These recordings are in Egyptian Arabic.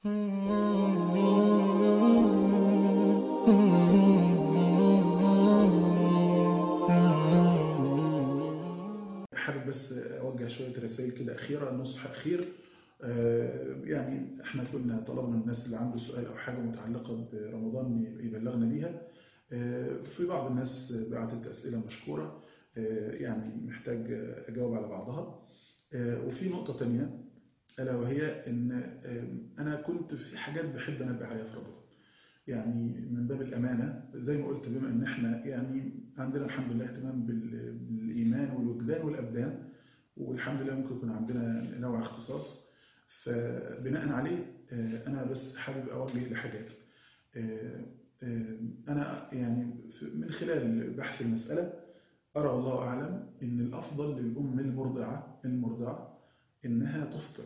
حابب بس أوجه شوية رسائل كده أخيرة نصح أخير آه، يعني احنا كنا طلبنا الناس اللي عنده سؤال أو حاجة متعلقة برمضان يبلغنا بيها آه، في بعض الناس بعتت أسئلة مشكورة آه، يعني محتاج أجاوب على بعضها آه، وفي نقطة تانية ألا وهي إن آه، أنا كنت في حاجات بحب أنبه عليها في رمضان يعني من باب الأمانة زي ما قلت بما إن إحنا يعني عندنا الحمد لله اهتمام بال- بالإيمان والوجدان والأبدان والحمد لله ممكن يكون عندنا نوع اختصاص فبناء عليه آه، أنا بس حابب أوجه لحاجات آه، آه، أنا يعني في- من خلال بحث المسألة أرى والله أعلم إن الأفضل للأم المرضعة المرضعة إنها تفطر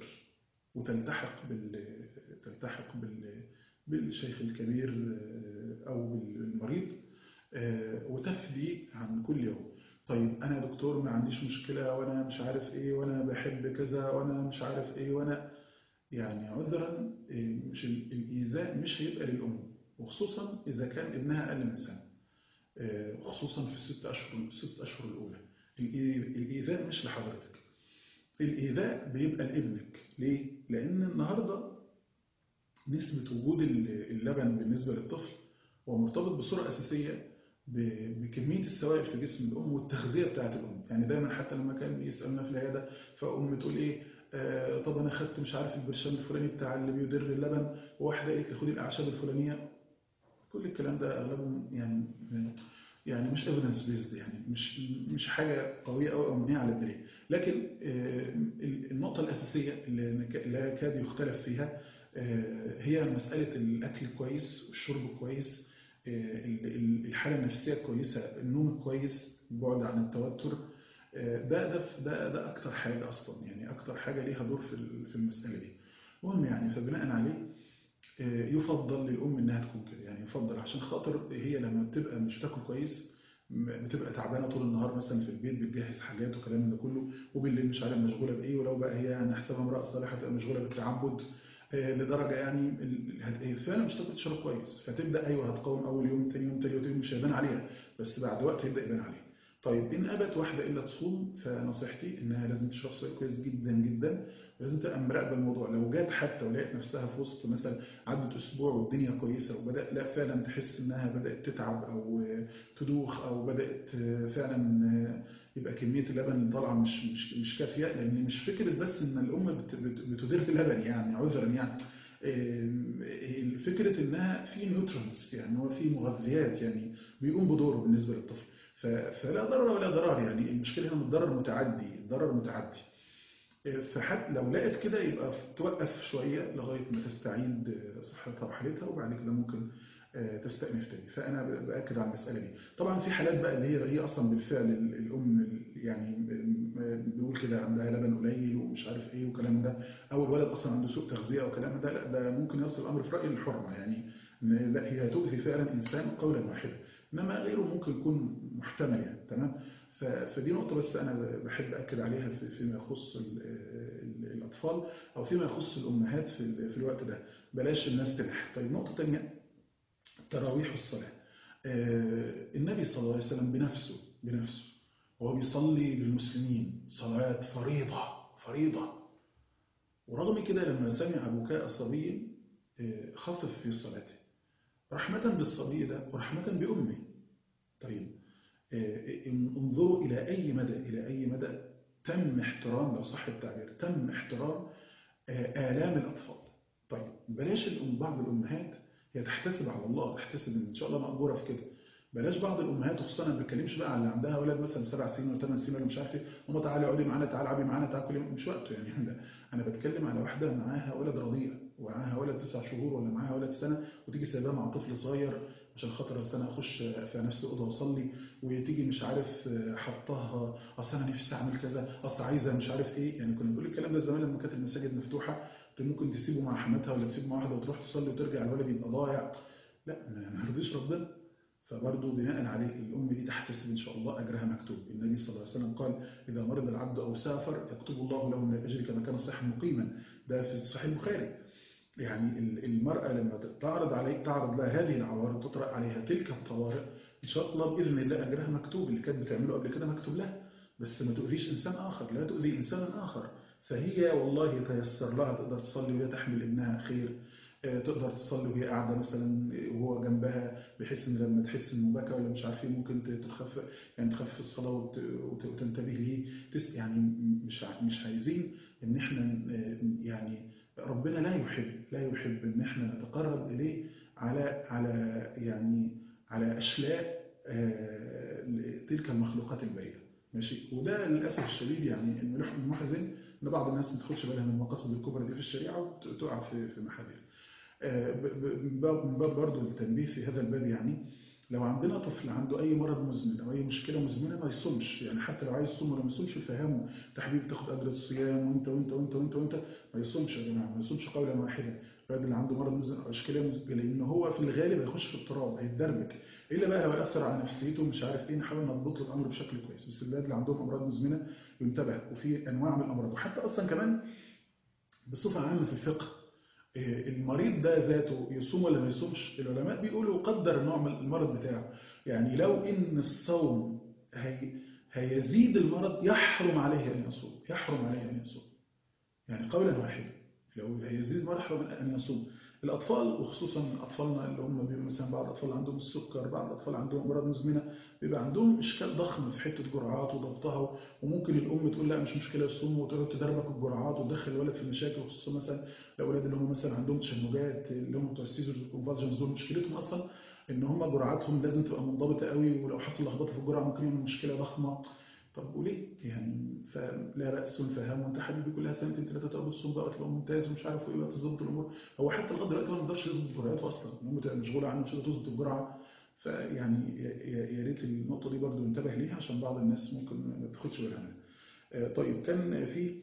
وتلتحق بال تلتحق بال بالشيخ الكبير آه، أو بالمريض آه، وتفدي عن كل يوم طيب أنا دكتور ما عنديش مشكلة وأنا مش عارف إيه وأنا بحب كذا وأنا مش عارف إيه وأنا يعني عذرا آه، مش ال- الإيذاء مش هيبقى للأم وخصوصا إذا كان ابنها أقل من سنة آه، خصوصا في الست أشهر الست أشهر الأولى الإي- الإيذاء مش لحضرتك الإيذاء بيبقى لابنك ليه؟ لأن النهاردة نسبة وجود ال- اللبن بالنسبة للطفل هو مرتبط بصورة أساسية ب- بكمية السوائل في جسم الأم والتغذية بتاعة الأم يعني دايما حتى لما كان يسألنا في العيادة فأم تقول إيه آه طب أنا خدت مش عارف البرشام الفلاني بتاع اللي بيدر اللبن وواحدة قالت لي خدي الأعشاب الفلانية كل الكلام ده أغلبه يعني يعني مش evidence based يعني مش مش حاجة قوية أو أو مبنية على الدليل لكن آه، النقطة الأساسية اللي نك- لا يكاد يختلف فيها آه، هي مسألة الأكل الكويس والشرب الكويس آه، ال- ال- الحالة النفسية الكويسة النوم الكويس البعد عن التوتر آه، ده ده ده ده أكتر حاجة أصلا يعني أكتر حاجة ليها دور في ال- في المسألة دي المهم يعني فبناء عليه آه، يفضل للأم إنها تكون كده يعني يفضل عشان خاطر هي لما بتبقى مش بتاكل كويس م- بتبقى تعبانة طول النهار مثلا في البيت بتجهز حاجات وكلام من ده كله وبالليل مش عارف مشغولة بإيه ولو بقى هي يعني حسابها امرأة صالحة تبقى مشغولة بالتعبد آه، لدرجة يعني ال- هت- هي فعلا مش تاكل تشرب كويس فتبدأ أيوه هتقاوم أول يوم تاني يوم تالت يوم مش هيبان عليها بس بعد وقت هيبدأ يبان عليها طيب إن أبت واحدة إلا تصوم فنصيحتي إنها لازم تشرب سوائل كويس جدا جدا ولازم تبقى مراقبة الموضوع لو جات حتى ولقيت نفسها في وسط مثلا عدت أسبوع والدنيا كويسة وبدأ لا فعلا تحس إنها بدأت تتعب أو آه، تدوخ أو بدأت آه، فعلا آه، يبقى كمية اللبن اللي طالعة مش مش مش كافية لأن مش فكرة بس إن الأم بت- بت- بتدير في اللبن يعني عذرا يعني آه، فكرة إنها في نيوترونز يعني هو في مغذيات يعني بيقوم بدوره بالنسبة للطفل ف- فلا ضرر ولا ضرار يعني المشكلة هنا من الضرر متعدي الضرر متعدي فحتى لو لقت كده يبقى توقف شوية لغاية ما تستعيد صحتها وحالتها وبعد كده ممكن آه، تستأنف تاني فأنا ب- بأكد على المسألة دي طبعا في حالات بقى اللي هي هي أصلا بالفعل ال- الأم ال- يعني م- بنقول كده عندها لبن قليل ومش عارف إيه والكلام ده أو الولد أصلا عنده سوء تغذية أو كلام ده لا ده ممكن يصل الأمر في رأي الحرمة يعني إن لا هي هتؤذي فعلا إنسان قولا واحدا إنما غيره ممكن يكون محتمل يعني تمام ف- فدي نقطة بس أنا بحب أكد عليها في- فيما يخص ال- ال- الأطفال أو فيما يخص الأمهات في ال- في الوقت ده بلاش الناس تلح طيب نقطة تانية تراويح الصلاة آه، النبي صلى الله عليه وسلم بنفسه بنفسه وهو بيصلي للمسلمين صلاة فريضة فريضة ورغم كده لما سمع بكاء صبي آه، خفف في صلاته رحمة بالصبي ده ورحمة بأمه طيب آه، انظروا إلى أي مدى إلى أي مدى تم احترام لو صح التعبير تم احترام آه، آلام الأطفال طيب بلاش الأم بعض الأمهات هي تحتسب على الله تحتسب إن شاء الله مقبورة في كده بلاش بعض الأمهات وخصوصا أنا ما بتكلمش بقى على اللي عندها ولد مثلا سبع سنين ولا ثمان سنين ولا مش عارف إيه ماما تعالي اقعدي معانا تعالي العبي معانا تعالي كل يوم مش وقته يعني أنا أنا بتكلم على واحدة معاها ولد رضيع ومعاها ولد تسع شهور ولا معاها ولد سنة وتيجي سايباه مع طفل صغير عشان خاطر أصل أنا أخش في نفس الأوضة وأصلي وتيجي مش عارف حطها أصل أنا نفسي أعمل كذا أصل عايزة مش عارف إيه يعني كنا بنقول الكلام ده زمان لما كانت المساجد مفتوحة كنت ممكن تسيبه مع حماتها ولا تسيبه مع واحدة وتروح تصلي وترجع الولد يبقى ضايع لا ما ما يرضيش ربنا فبرضه بناء عليه الأم دي تحتسب إن شاء الله أجرها مكتوب النبي صلى الله عليه وسلم قال إذا مرض العبد أو سافر يكتب الله له من الأجر كما كان صحيحا مقيما ده في صحيح البخاري يعني المرأة لما تعرض عليك تعرض لها هذه العوارض تطرق عليها تلك الطوارئ إن شاء الله بإذن الله أجرها مكتوب اللي كانت بتعمله قبل كده مكتوب لها بس ما تؤذيش إنسان آخر لا تؤذي إنسانا آخر فهي والله تيسر لها تقدر تصلي وهي تحمل ابنها خير تقدر تصلي وهي قاعدة مثلا وهو جنبها بحيث ان لما تحس انه بكى ولا مش عارفين ممكن تخف يعني تخفف الصلاة وتنتبه ليه يعني مش مش عايزين ان احنا يعني ربنا لا يحب لا يحب ان احنا نتقرب اليه على على يعني على اشلاء تلك المخلوقات البريئة ماشي وده للاسف الشديد يعني ان المحزن ان بعض الناس ما تاخدش بالها من المقاصد الكبرى دي في الشريعه وتقع في في محاذير من باب برضه التنبيه في هذا الباب يعني لو عندنا طفل عنده اي مرض مزمن او اي مشكله مزمنه ما يصومش يعني حتى لو عايز يصوم ولا ما يصومش فهمه انت حبيبي تاخد اجر الصيام وانت وانت وانت وانت وانت ما يصومش يا جماعه ما يصومش قولا واحدا الراجل اللي عنده مرض مزمن او اشكاليه مزمنه لان هو في الغالب هيخش في اضطراب هيتدربك الا بقى لو ياثر على نفسيته مش عارف ايه نحاول نضبط له الامر بشكل كويس بس الولاد اللي عندهم امراض مزمنه ينتبه وفي انواع من الامراض وحتى اصلا كمان بصفه عامه في الفقه المريض ده ذاته يصوم ولا ما يصومش العلماء بيقولوا قدر نوع من المرض بتاعه يعني لو ان الصوم هي هيزيد المرض يحرم عليه ان يصوم يحرم عليه ان يصوم يعني قولا واحدا لو هيزيد المرض يحرم ان يصوم الاطفال وخصوصا اطفالنا اللي هم بيبقى مثلا بعض الاطفال عندهم السكر بعض الاطفال عندهم امراض مزمنه بيبقى عندهم اشكال ضخم في حته جرعات وضبطها وممكن الام تقول لا مش مشكله الصوم وتقعد تدربك الجرعات وتدخل الولد في مشاكل خصوصا مثلا الاولاد اللي هم مثلا عندهم تشنجات اللي هم بتوع السيزرز والكونفالجنز دول مشكلتهم اصلا ان هم جرعاتهم لازم تبقى منضبطه قوي ولو حصل لخبطه في الجرعه ممكن يعمل مشكله ضخمه طب وليه يعني فلا بأس نفهم وانت حبيبي كلها سنتين ثلاثه تقعد الصوم بقى وتبقى ممتاز ومش عارف ايه وتظبط الامور هو حتى لغايه دلوقتي ما نقدرش يظبط جرعاته اصلا الام تبقى مشغوله عنه مش قادره تظبط الجرعه فيعني يا ريت النقطه دي برضو ننتبه ليها عشان بعض الناس ممكن ما تاخدش بالها منها طيب كان في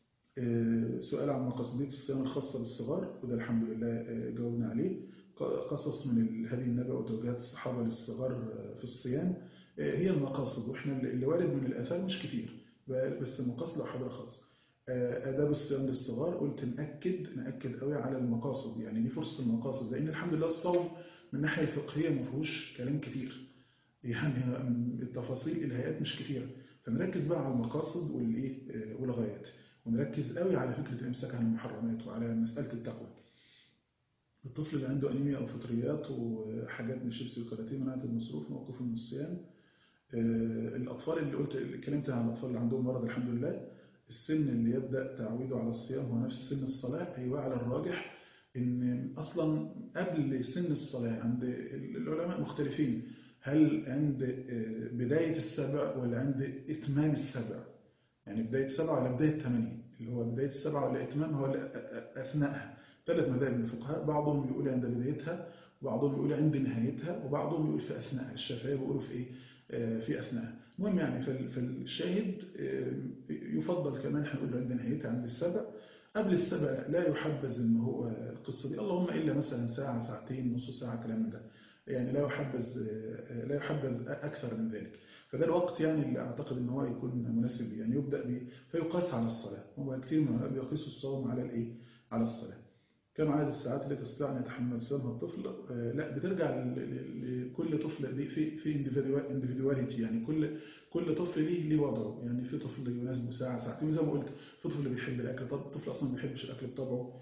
سؤال عن مقاصدية الصيام الخاصة بالصغار وده الحمد لله جاوبنا عليه قصص من الهدي النبوي وتوجيهات الصحابة للصغار في الصيام هي المقاصد واحنا اللي وارد من الآثار مش كتير بس المقاصد لو حاضرة خالص آداب الصيام للصغار قلت نأكد نأكد قوي على المقاصد يعني دي فرصة المقاصد لأن الحمد لله الصوم من الناحية الفقهية ما فيهوش كلام كتير يعني التفاصيل الهيئات مش كتيرة فنركز بقى على المقاصد والايه والغايات ونركز قوي على فكرة الإمساك عن المحرمات وعلى مسألة التقوى الطفل اللي عنده أنيميا أو فطريات وحاجات من الشيبسي والكراتين منعت المصروف موقوف من الصيام الأطفال اللي قلت اتكلمت عن الأطفال اللي عندهم مرض الحمد لله السن اللي يبدأ تعويده على الصيام هو نفس سن الصلاة أيوة على الراجح إن أصلا قبل سن الصلاة عند العلماء مختلفين هل عند بداية السبع ولا عند إتمام السبع يعني بداية سبعة ولا بداية ثمانية اللي هو بداية السبعة ولا إتمامها ولا أثناءها ثلاث مذاهب من الفقهاء بعضهم يقول عند بدايتها وبعضهم يقول عند نهايتها وبعضهم يقول في أثناءها الشافعية بيقولوا في إيه في أثناءها المهم يعني فالشاهد يفضل كمان احنا نقول عند نهايتها عند السبع قبل السبع لا يحبذ ان هو القصة دي اللهم إلا مثلا ساعة ساعتين نص ساعة كلام من ده يعني لا يحبذ لا يحبذ أكثر من ذلك فده الوقت يعني اللي أعتقد ان هو يكون مناسب يعني يبدأ به فيقاس على الصلاة هو كثير من العلماء بيقيسوا الصوم على الإيه على الصلاة كم عدد الساعات التي تستطيع أن يتحمل صيامها الطفل لا بترجع لكل طفل دي في في انديفيدواليتي يعني كل كل طفل ليه ليه وضعه يعني في طفل يناسبه ساعة ساعتين زي ما قلت في طفل بيحب الأكل طب الطفل أصلا ما بيحبش الأكل بطبعه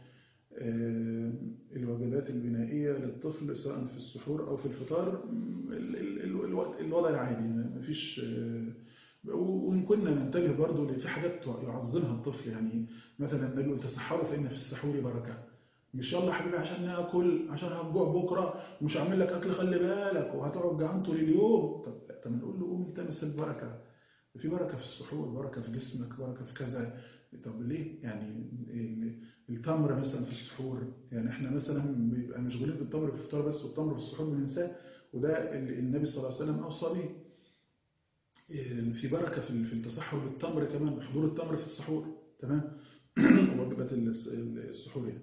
الوجبات البنائية للطفل سواء في السحور أو في الفطار الوضع العادي ما فيش وإن كنا ننتبه برضه في حاجات يعظمها الطفل يعني مثلا النبي قلت تسحروا فإن في السحور بركة مش يلا حبيبي عشان ناكل عشان هتجوع بكره ومش هعمل لك اكل خلي بالك وهتقعد جعان طول اليوم طب طب نقول له قوم التمس البركه في بركه في السحور بركه في جسمك بركه في كذا طب ليه يعني التمر مثلا في السحور يعني احنا مثلا بيبقى مشغولين بالتمر في الفطار بس والتمر في السحور بننساه وده اللي النبي صلى الله عليه وسلم اوصى به في بركه في التصحر بالتمر كمان حضور التمر في السحور تمام وجبات السحور يعني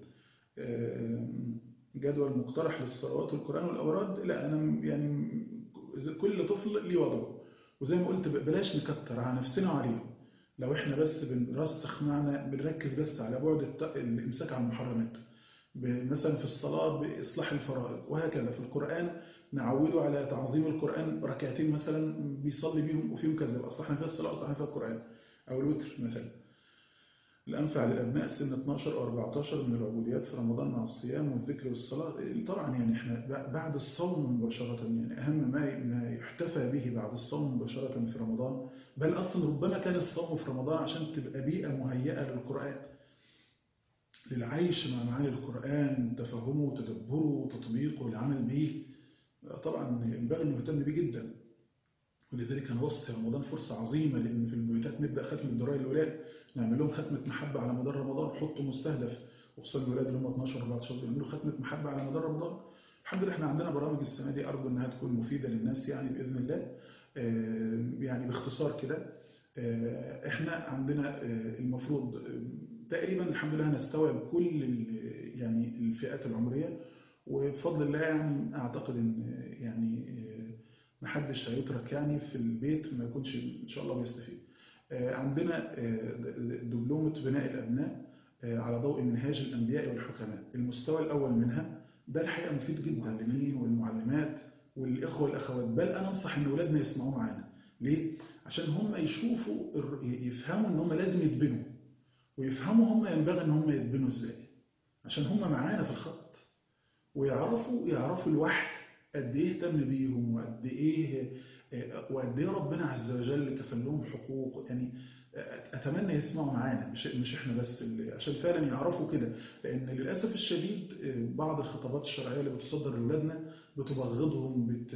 جدول مقترح للصلوات والقرآن والأوراد لا أنا يعني كل طفل ليه وضعه وزي ما قلت بلاش نكتر على نفسنا وعليهم لو احنا بس بنرسخ معنا بنركز بس على بعد الامساك عن المحرمات مثلا في الصلاة بإصلاح الفرائض وهكذا في القرآن نعوده على تعظيم القرآن ركعتين مثلا بيصلي بيهم وفيهم كذا أصلحنا فيها الصلاة أصلحنا فيها القرآن أو الوتر مثلا الأنفع للأبناء سن 12 أو 14 من العبوديات في رمضان مع الصيام والذكر والصلاة طبعا يعني احنا بعد الصوم مباشرة يعني أهم ما ما يحتفى به بعد الصوم مباشرة في رمضان بل أصلا ربما كان الصوم في رمضان عشان تبقى بيئة مهيئة للقرآن للعيش مع معاني القرآن تفهمه وتدبره وتطبيقه والعمل به طبعا ينبغي أن نهتم به جدا ولذلك هنوصي رمضان فرصة عظيمة لأن في البيوتات نبدأ ختم الدراية الأولاد نعمل لهم ختمة محبة على مدار رمضان حطوا مستهدف وخصوصا الولاد اللي هم 12 14 بيعملوا ختمة محبة على مدار رمضان الحمد لله احنا عندنا برامج السنة دي أرجو أنها تكون مفيدة للناس يعني بإذن الله يعني باختصار كده احنا عندنا المفروض تقريبا الحمد لله هنستوعب كل يعني الفئات العمرية وبفضل الله يعني أعتقد أن يعني محدش هيترك يعني في البيت ما يكونش إن شاء الله بيستفيد عندنا دبلومة بناء الأبناء على ضوء منهاج الأنبياء والحكماء المستوى الأول منها ده الحقيقة مفيد جدا للمعلمين والمعلمات والإخوة والأخوات بل أنا أنصح إن أولادنا يسمعوا معانا ليه؟ عشان هم يشوفوا يفهموا إن هم لازم يتبنوا ويفهموا هم ينبغي إن هم يتبنوا إزاي عشان هم معانا في الخط ويعرفوا يعرفوا الوحي قد إيه اهتم بيهم وقد إيه وقد ايه ربنا عز وجل كفل لهم حقوق يعني اتمنى يسمعوا معانا مش مش احنا بس اللي عشان فعلا يعرفوا كده لان للاسف الشديد بعض الخطابات الشرعيه اللي بتصدر لاولادنا بتبغضهم بت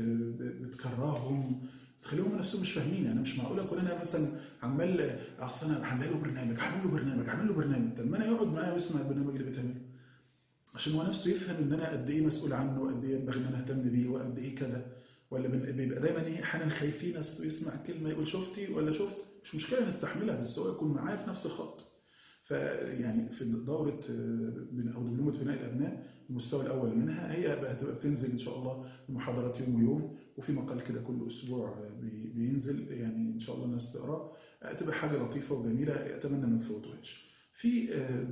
بتكرههم تخليهم نفسهم مش فاهمين يعني مش معقول اكون انا مثلا عمال اصل انا هعمل له برنامج هعمل له برنامج هعمل له برنامج طب ما انا يقعد معايا ويسمع البرنامج اللي بتعمله عشان هو نفسه يفهم ان انا قد ايه مسؤول عنه وقد ايه ينبغي ان انا اهتم بيه وقد ايه كذا ولا بيبقى دايما ايه احيانا خايفين يسمع كلمه يقول شفتي ولا شفت مش مشكله نستحملها بس هو يكون معايا في نفس الخط فيعني في دوره او دبلومه بناء الابناء المستوى الاول منها هي هتبقى بتنزل ان شاء الله المحاضرات يوم ويوم وفي مقال كده كل اسبوع بينزل يعني ان شاء الله الناس تقراه تبقى حاجه لطيفه وجميله اتمنى ما تفوتوهاش في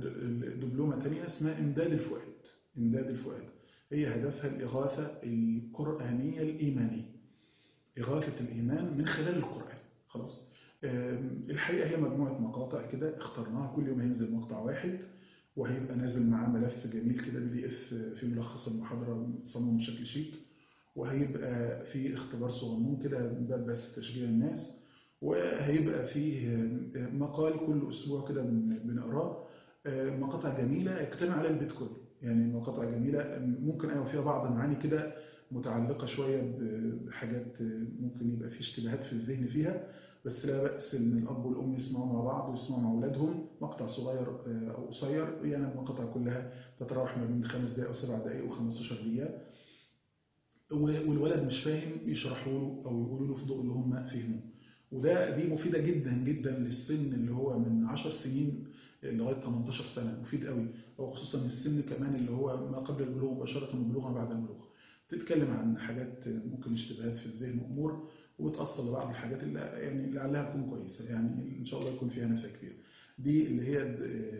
دبلومه ثانيه اسمها امداد الفؤاد امداد الفؤاد هي هدفها الإغاثة القرآنية الإيمانية إغاثة الإيمان من خلال القرآن خلاص الحقيقة هي مجموعة مقاطع كده اخترناها كل يوم هينزل مقطع واحد وهيبقى نازل معاه ملف جميل كده بي دي اف في ملخص المحاضرة متصمم بشكل شيك وهيبقى في اختبار صغنون كده باب بس تشجيع الناس وهيبقى فيه مقال كل أسبوع كده بنقراه مقاطع جميلة يجتمع على البيت كله يعني مقاطع جميلة ممكن أيوة فيها بعض المعاني كده متعلقة شوية بحاجات ممكن يبقى في اشتباهات في الذهن فيها بس لا بأس إن الأب والأم يسمعوا مع بعض ويسمعوا مع أولادهم مقطع صغير أو قصير يعني المقاطع كلها تتراوح ما بين خمس دقائق وسبع دقائق و15 دقيقة والولد مش فاهم يشرحوا له أو يقولوا له في ضوء اللي هم فهموه وده دي مفيدة جدا جدا للسن اللي هو من 10 سنين لغاية 18 سنة مفيد قوي وخصوصا السن كمان اللي هو ما قبل البلوغ مباشرة وبلوغا بعد البلوغ تتكلم عن حاجات ممكن اشتباهات في الذهن وامور وبتأصل لبعض الحاجات اللي يعني لعلها تكون كويسة يعني ان شاء الله يكون فيها نفع كبير دي اللي هي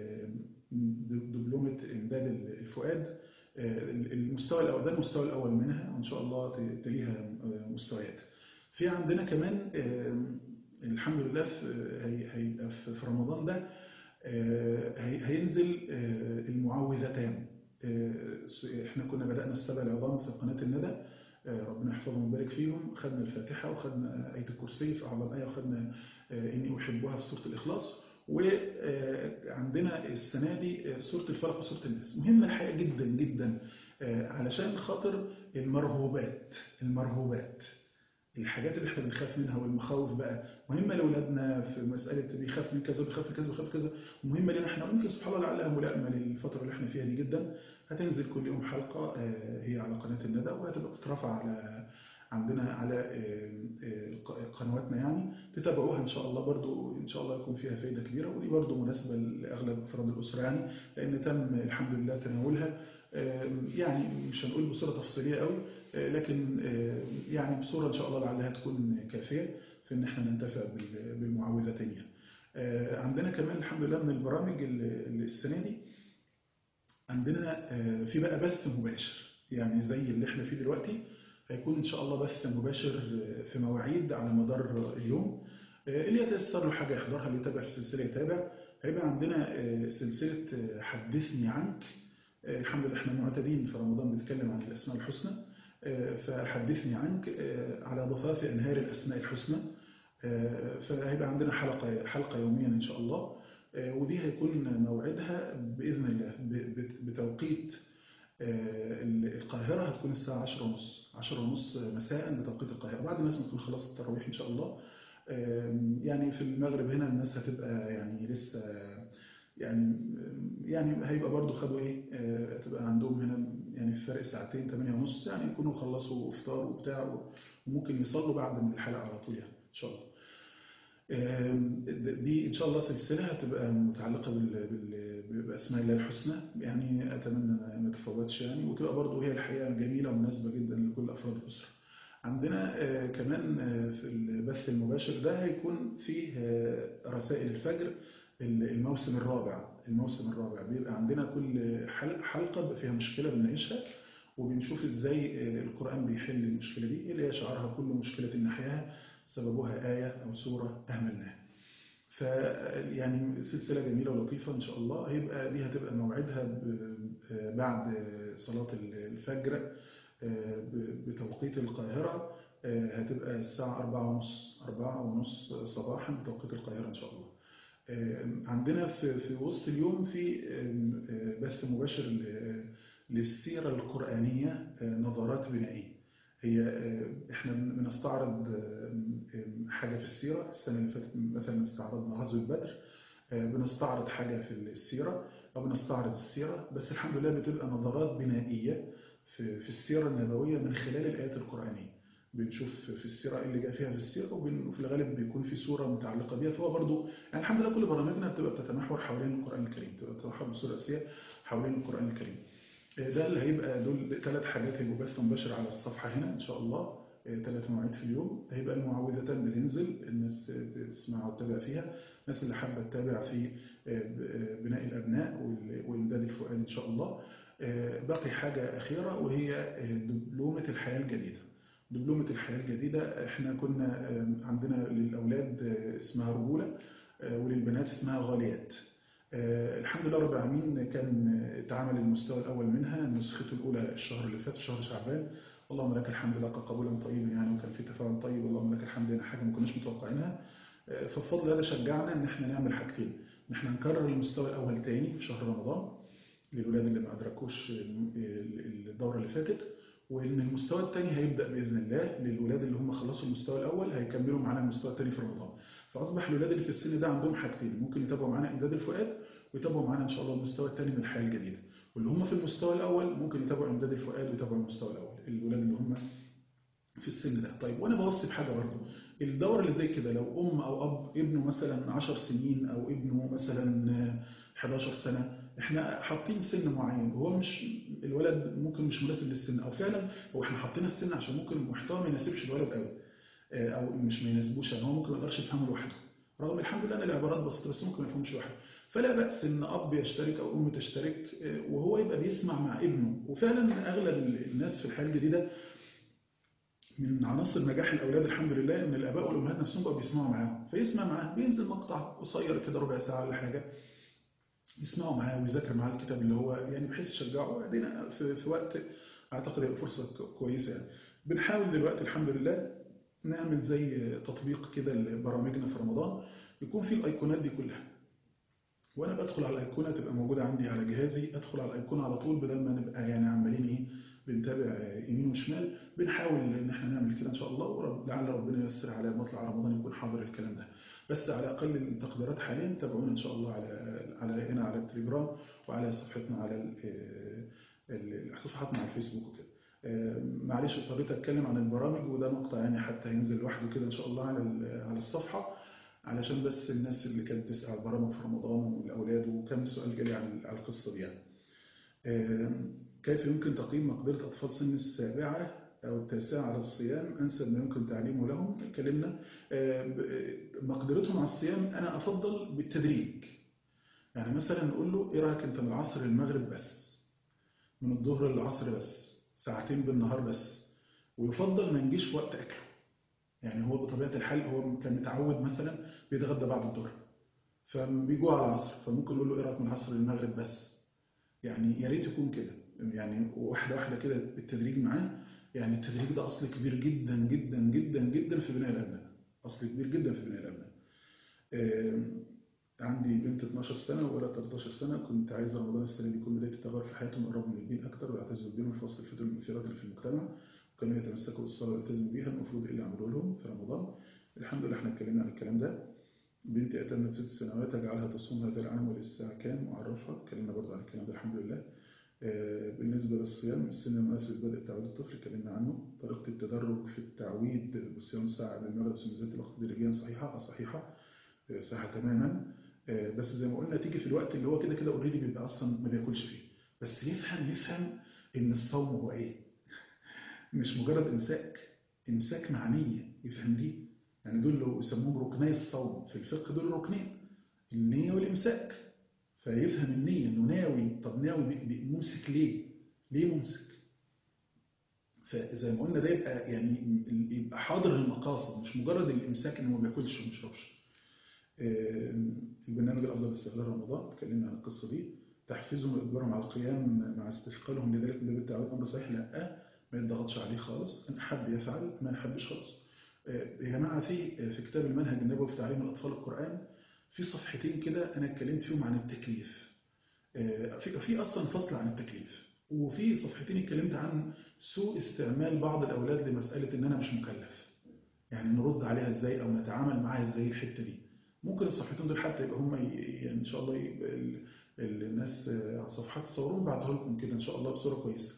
دبلومة امداد الفؤاد المستوى الاول ده المستوى الاول منها وان شاء الله تليها مستويات في عندنا كمان الحمد لله هيبقى في رمضان ده هينزل المعوذتان احنا كنا بدأنا السبع العظام في قناة الندى ربنا يحفظهم ويبارك فيهم خدنا الفاتحة وخدنا آية الكرسي في أعظم آية وخدنا إني أحبها في سورة الإخلاص وعندنا السنة دي سورة الفلق وسورة الناس مهمة الحقيقة جدا جدا علشان خاطر المرهوبات المرهوبات الحاجات اللي احنا بنخاف منها والمخاوف بقى مهمة لأولادنا في مسألة بيخاف من كذا وبيخاف من كذا وبيخاف من كذا ومهمة لنا احنا ممكن سبحان الله لعلها ملائمة للفترة اللي احنا فيها دي جدا هتنزل كل يوم حلقة هي على قناة الندى وهتبقى تترفع على عندنا على قنواتنا يعني تتابعوها ان شاء الله برضو ان شاء الله يكون فيها فايدة كبيرة ودي برضو مناسبة لأغلب أفراد الأسرة يعني لأن تم الحمد لله تناولها يعني مش هنقول بصورة تفصيلية قوي لكن يعني بصورة إن شاء الله لعلها تكون كافية في إن احنا ننتفع بالمعوذتين عندنا كمان الحمد لله من البرامج السنة دي عندنا في بقى بث مباشر يعني زي اللي احنا فيه دلوقتي هيكون ان شاء الله بث مباشر في مواعيد على مدار اليوم اللي يتيسر له حاجه يحضرها اللي يتابع في سلسله يتابع هيبقى عندنا سلسله حدثني عنك الحمد لله احنا معتادين في رمضان بنتكلم عن الاسماء الحسنى فحدثني عنك على ضفاف انهار الاسماء الحسنى فهيبقى عندنا حلقه حلقه يوميا ان شاء الله ودي هيكون موعدها باذن الله بتوقيت القاهرة هتكون الساعة 10 ونص 10 ونص مساء بتوقيت القاهرة بعد الناس ما تكون خلصت التراويح إن شاء الله يعني في المغرب هنا الناس هتبقى يعني لسه يعني يعني هيبقى برضو خدوا ايه هتبقى عندهم هنا يعني في فرق ساعتين 8 ونص يعني يكونوا خلصوا افطار وبتاع وممكن يصلوا بعد من الحلقة على طول يعني ان شاء الله دي ان شاء الله سلسلة هتبقى متعلقة بأسماء الله الحسنى يعني أتمنى ما تفوتش يعني وتبقى برضو هي الحقيقة جميلة ومناسبة جدا لكل أفراد الأسرة عندنا كمان في البث المباشر ده هيكون فيه رسائل الفجر الموسم الرابع الموسم الرابع بيبقى عندنا كل حلقة فيها مشكلة بنناقشها وبنشوف ازاي القرآن بيحل المشكلة دي اللي هي شعارها كل مشكلة نحياها سببها آية أو سورة أهملناها فيعني سلسلة جميلة ولطيفة إن شاء الله هيبقى دي هتبقى موعدها بعد صلاة الفجر بتوقيت القاهرة هتبقى الساعة أربعة ونص أربعة ونص صباحا بتوقيت القاهرة إن شاء الله عندنا في في وسط اليوم في بث مباشر للسيرة القرآنية نظرات بنائية هي احنا بنستعرض حاجة في السيرة السنة اللي فاتت مثلا استعرضنا غزوة بدر بنستعرض حاجة في السيرة أو بنستعرض السيرة بس الحمد لله بتبقى نظرات بنائية في السيرة النبوية من خلال الآيات القرآنية بنشوف في السيرة اللي جاء فيها في السيرة وفي الغالب بيكون في سورة متعلقة بيها فهو برضو يعني الحمد لله كل برامجنا بتبقى بتتمحور حوالين القرآن الكريم بتبقى بتتمحور بصورة أساسية حوالين القرآن الكريم ده اللي هيبقى دول ثلاث حاجات هيبقوا بث مباشر على الصفحة هنا إن شاء الله ثلاث مواعيد في اليوم هيبقى المعوذتان بتنزل الناس تسمع وتتابع فيها الناس اللي حابة تتابع في بناء الأبناء وإمداد الفؤاد إن شاء الله باقي حاجة أخيرة وهي دبلومة الحياة الجديدة دبلومة الحياة الجديدة احنا كنا عندنا للأولاد اسمها رجولة وللبنات اسمها غاليات الحمد لله رب العالمين كان اتعمل المستوى الأول منها نسخته الأولى الشهر اللي فات شهر شعبان اللهم لك الحمد لك قبولا طيبا يعني وكان في تفاعل طيب اللهم لك الحمد يعني حاجة ما كناش متوقعينها فبفضل هذا شجعنا ان احنا نعمل حاجتين ان احنا نكرر المستوى الأول تاني في شهر رمضان للولاد اللي ما أدركوش الدورة اللي فاتت وان المستوى الثاني هيبدأ بإذن الله للولاد اللي هم خلصوا المستوى الأول هيكملوا معانا المستوى الثاني في رمضان فأصبح الولاد اللي في السن ده عندهم حاجتين ممكن يتابعوا معانا إمداد الفؤاد ويتابعوا معانا إن شاء الله المستوى الثاني من الحياة الجديدة واللي هم في المستوى الأول ممكن يتابعوا إمداد الفؤاد ويتابعوا المستوى الأول الولاد اللي هم في السن ده طيب وأنا بوصي بحاجة برضه الدورة اللي زي كده لو أم أو أب ابنه مثلا 10 سنين أو ابنه مثلا 11 سنة احنا حاطين سن معين وهو مش الولد ممكن مش مناسب للسن او فعلا هو احنا حاطين السن عشان ممكن المحتوى ما يناسبش الولد قوي او مش ما يناسبوش يعني هو ممكن ما يقدرش يفهمه لوحده رغم الحمد لله ان العبارات بسيطه بس ممكن ما يفهمش لوحده فلا باس ان اب يشترك او ام تشترك وهو يبقى بيسمع مع ابنه وفعلا اغلب الناس في الحياه الجديده من عناصر نجاح الاولاد الحمد لله ان الاباء والامهات نفسهم بقوا بيسمعوا معاهم فيسمع معاه بينزل مقطع قصير كده ربع ساعه ولا حاجه يسمعوا معاه ويذاكر معاه الكتاب اللي هو يعني بحيث يشجعه وبعدين في, في وقت اعتقد هيبقى فرصه كويسه يعني بنحاول دلوقتي الحمد لله نعمل زي تطبيق كده لبرامجنا في رمضان يكون فيه الايقونات دي كلها وانا بدخل على الايقونه تبقى موجوده عندي على جهازي ادخل على الايقونه على طول بدل ما نبقى يعني عمالين ايه بنتابع يمين وشمال بنحاول ان احنا نعمل كده ان شاء الله ولعل ربنا ييسر على مطلع رمضان يكون حاضر الكلام ده بس على اقل التقديرات حاليا تابعونا ان شاء الله على على هنا على التليجرام وعلى صفحتنا على صفحاتنا على الفيسبوك وكده معلش اضطريت اتكلم عن البرامج وده مقطع يعني حتى هينزل لوحده كده ان شاء الله على على الصفحه علشان بس الناس اللي كانت بتسال على البرامج في رمضان والاولاد وكم سؤال جالي عن على القصه دي يعني. كيف يمكن تقييم مقدره اطفال سن السابعه أو التاسعة على الصيام أنسب ما يمكن تعليمه لهم اتكلمنا مقدرتهم على الصيام أنا أفضل بالتدريج يعني مثلا نقول له إيه رأيك أنت من العصر للمغرب بس من الظهر للعصر بس ساعتين بالنهار بس ويفضل ما نجيش في وقت اكله يعني هو بطبيعه الحال هو كان متعود مثلا بيتغدى بعد الظهر فبيجوا على العصر فممكن نقول له ايه رايك من العصر للمغرب بس يعني يا ريت يكون كده يعني واحده واحده كده بالتدريج معاه يعني التدريج ده اصل كبير جدا جدا جدا جدا في بناء الابناء اصل كبير جدا في بناء الابناء عندي بنت 12 سنه وولد 13 سنه كنت عايز رمضان السنه دي يكون بدايه التغير في حياتهم يقربوا من الدين اكتر ويعتزوا بالدين في وسط الفتن المثيرات اللي في المجتمع وكانوا يتمسكوا بالصلاه ويلتزموا بيها المفروض ايه اللي اعمله لهم في رمضان الحمد لله احنا اتكلمنا عن الكلام ده بنتي اتمت ست سنوات اجعلها تصوم هذا العام والساعه كام واعرفها اتكلمنا برضه عن الكلام ده الحمد لله بالنسبه للصيام السن المناسب بدء تعويد الطفل اتكلمنا عنه طريقه التدرج في التعويد بالصيام ساعه قبل المغرب ثم زياده الوقت تدريجيا صحيحه صحيحه صحيحه تماما بس زي ما قلنا تيجي في الوقت اللي هو كده كده اوريدي بيبقى اصلا ما بياكلش فيه بس يفهم يفهم ان الصوم هو ايه مش مجرد امساك امساك مع نيه يفهم دي يعني دول لو يسموهم ركني الصوم في الفقه دول ركنين النيه والامساك فيفهم النيه انه ناوي طب ناوي ممسك ليه ليه ممسك فزي ما قلنا ده يبقى يعني يبقى حاضر المقاصد مش مجرد الامساك انه ما بياكلش وما بيشربش البرنامج الافضل لاستغلال رمضان اتكلمنا عن القصه دي تحفيزهم واجبارهم على القيام مع استثقالهم لذلك من باب التعود امر صحيح لا ما يضغطش عليه خالص ان حب يفعل ما يحبش خالص يا جماعه في في كتاب المنهج النبوي في تعليم الاطفال القران في صفحتين كده انا اتكلمت فيهم عن التكليف في في اصلا فصل عن التكليف وفي صفحتين اتكلمت عن سوء استعمال بعض الاولاد لمساله ان انا مش مكلف يعني نرد عليها ازاي او نتعامل معاها ازاي الحته دي ممكن الصفحتين دول حتى يبقى هم يعني ان شاء الله يبقى الناس على الصفحات تصوروهم بعتها لكم كده ان شاء الله بصوره كويسه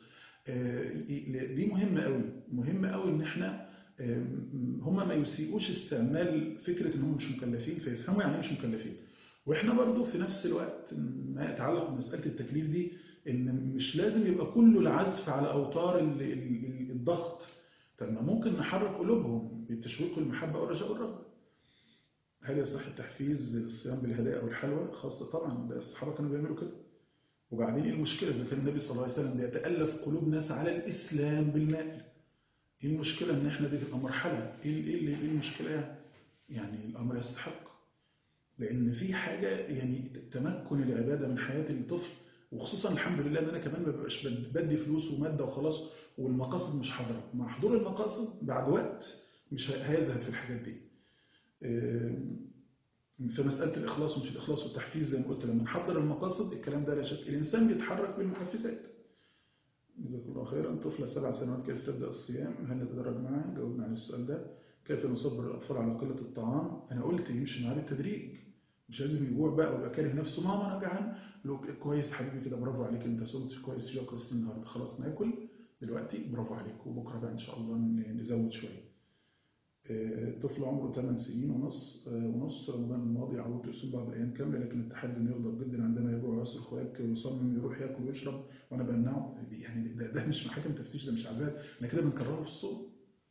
دي مهمه قوي مهمه قوي ان احنا هم ما يسيئوش استعمال فكره ان هم مش مكلفين فيفهموا يعني مش مكلفين واحنا برضو في نفس الوقت ما يتعلق بمساله التكليف دي ان مش لازم يبقى كله العزف على اوتار الضغط طب ما ممكن نحرك قلوبهم بالتشويق والمحبه والرجاء والرغبه هل يصح التحفيز الصيام بالهدايا او الحلوى خاصه طبعا ده الصحابه كانوا بيعملوا كده وبعدين ايه المشكله اذا كان النبي صلى الله عليه وسلم بيتالف قلوب ناس على الاسلام بالمال ايه المشكله ان احنا دي تبقى مرحله ايه ايه ايه المشكله يعني يعني الامر يستحق لان في حاجه يعني تمكن العباده من حياه الطفل وخصوصا الحمد لله ان انا كمان ما ببقاش بدي فلوس وماده وخلاص والمقاصد مش حاضره مع حضور المقاصد بعد وقت مش هيزهد في الحاجات دي فمسألة الإخلاص ومش الإخلاص والتحفيز زي ما قلت لما نحضر المقاصد الكلام ده لا شك الإنسان بيتحرك بالمحفزات جزاك الله خيرا طفلة سبع سنوات كيف تبدأ الصيام هل نتدرج معها جاوبنا عن السؤال ده كيف نصبر الأطفال على قلة الطعام أنا قلت يمشي معاه بالتدريج مش لازم يجوع بقى ويبقى كاره نفسه ماما أنا جعان لو كويس حبيبي كده برافو عليك أنت صمت كويس شكرا النهارده خلاص ناكل دلوقتي برافو عليك وبكرة بقى إن شاء الله نزود شوية طفل عمره 8 سنين ونص ونص رمضان الماضي عودت يصوم بعض الايام كامله لكن التحدي انه يغضب جدا عندما يجوع ويصرخ ويبكي ويصمم يروح ياكل ويشرب وانا بمنعه يعني ده, ده مش محاكم تفتيش ده مش عذاب احنا كده بنكرره في الصوم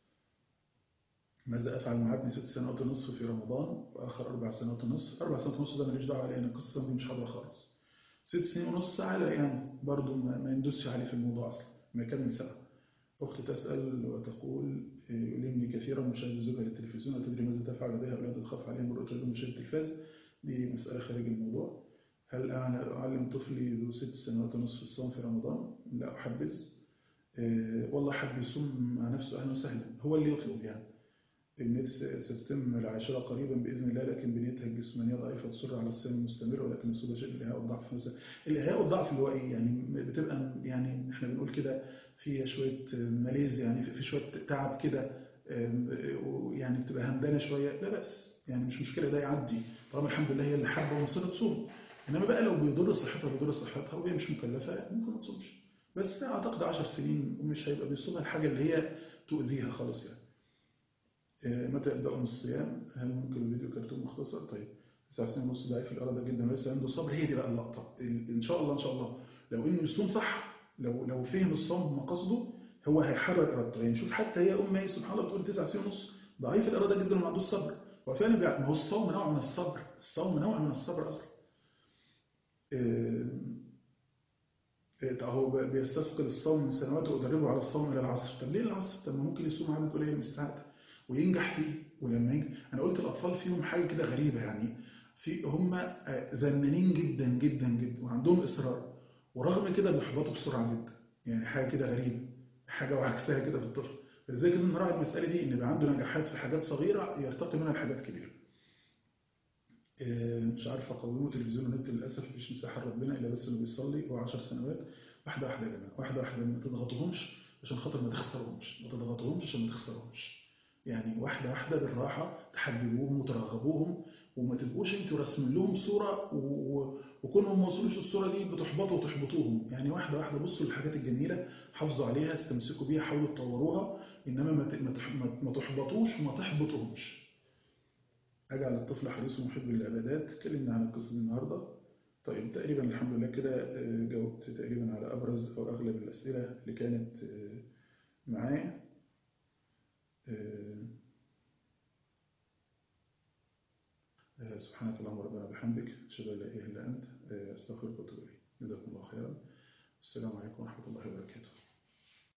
ماذا افعل مع ابني ست سنوات ونصف في رمضان واخر اربع سنوات ونصف اربع سنوات ونص ده ماليش دعوه عليه انا القصه دي مش حاضره خالص ست سنين ونص على يعني برضه ما يندسش عليه في الموضوع اصلا ما يكمل سنه أختي تسأل وتقول يؤلمني كثيرا مشاهدة زوجها للتلفزيون وتدري ماذا تفعل لديها أولاد الخاف عليهم من رؤية مشاهدة التلفاز دي مسألة خارج الموضوع هل أنا أعلم طفلي ذو ست سنوات ونصف الصوم في رمضان؟ لا أحبذ والله حب يصوم مع نفسه أهلا وسهلا هو اللي يطلب يعني النت ستتم العاشرة قريبا بإذن الله لكن بنيتها الجسمانية ضعيفة تصر على الصيام المستمر ولكن يصيب شيء الإهاء والضعف مثلا الإهاء والضعف اللي هو إيه يعني بتبقى يعني إحنا بنقول كده فيها شوية ماليز يعني في شوية تعب كده يعني بتبقى همدانة شوية لا بس يعني مش مشكلة ده يعدي طالما الحمد لله هي اللي حابة ومصيرة تصوم إنما بقى لو بيضر صحتها بيضر صحتها وهي مش مكلفة ممكن ما تصومش بس أعتقد 10 سنين ومش هيبقى بيصومها الحاجة اللي هي تؤذيها خالص يعني متى يبدأوا من الصيام هل ممكن الفيديو كرتون مختصر طيب تسع سنين ونص ضعيف الإرادة جدا لسه عنده صبر هي دي بقى اللقطة إن شاء الله إن شاء الله لو إنه يصوم صح لو لو فهم الصوم بمقاصده هو هيحرر إرادته يعني شوف حتى هي أم هي سبحان الله بتقول تسع سنين ونص ضعيف الإرادة جدا وما عندوش صبر وفعلا ما هو الصوم نوع من الصبر الصوم نوع من الصبر أصلا إيه، هو ب- بيستثقل الصوم من سنوات وأدربه على الصوم إلى العصر طب ليه العصر؟ طب ما ممكن يصوم عدد قليل من الساعات وينجح فيه ولما ينجح أنا قلت الأطفال فيهم حاجة كده غريبة يعني في هم آه، زنانين جدا جدا جدا وعندهم إصرار ورغم كده بيحبطوا بسرعة جدا يعني حاجة كده غريبة حاجة وعكسها كده في الطفل فلذلك لازم نراعي المسألة دي إن يبقى عنده نجاحات في حاجات صغيرة يرتقي منها لحاجات كبيرة آه، مش عارف اقومه تلفزيون ونت للاسف مفيش مساحه لربنا الا بس اللي بيصلي هو 10 سنوات واحده واحده يا جماعه واحده واحده ما تضغطوهمش عشان خاطر ما تخسرهمش ما تضغطوهمش عشان ما تخسرهمش يعني واحده واحده بالراحه تحببوهم وترغبوهم وما تبقوش انتوا راسمين لهم صوره و... و... وكونهم ما وصلوش الصوره دي بتحبطوا وتحبطوهم يعني واحده واحده بصوا للحاجات الجميله حافظوا عليها استمسكوا بيها حاولوا تطوروها انما ما ت- ما تح- ما- ما تحبطوش وما تحبطوهمش أجعل الطفل حريص محب للعبادات اتكلمنا عن القصة دي النهاردة طيب تقريبا الحمد لله كده آه، جاوبت تقريبا على أبرز أو أغلب الأسئلة اللي كانت آه، معايا آه، آه، سبحانك اللهم ربنا بحمدك أشهد أن لا إله إلا أنت آه، أستغفرك وأتوب إليك جزاكم الله خيرا السلام عليكم ورحمة الله وبركاته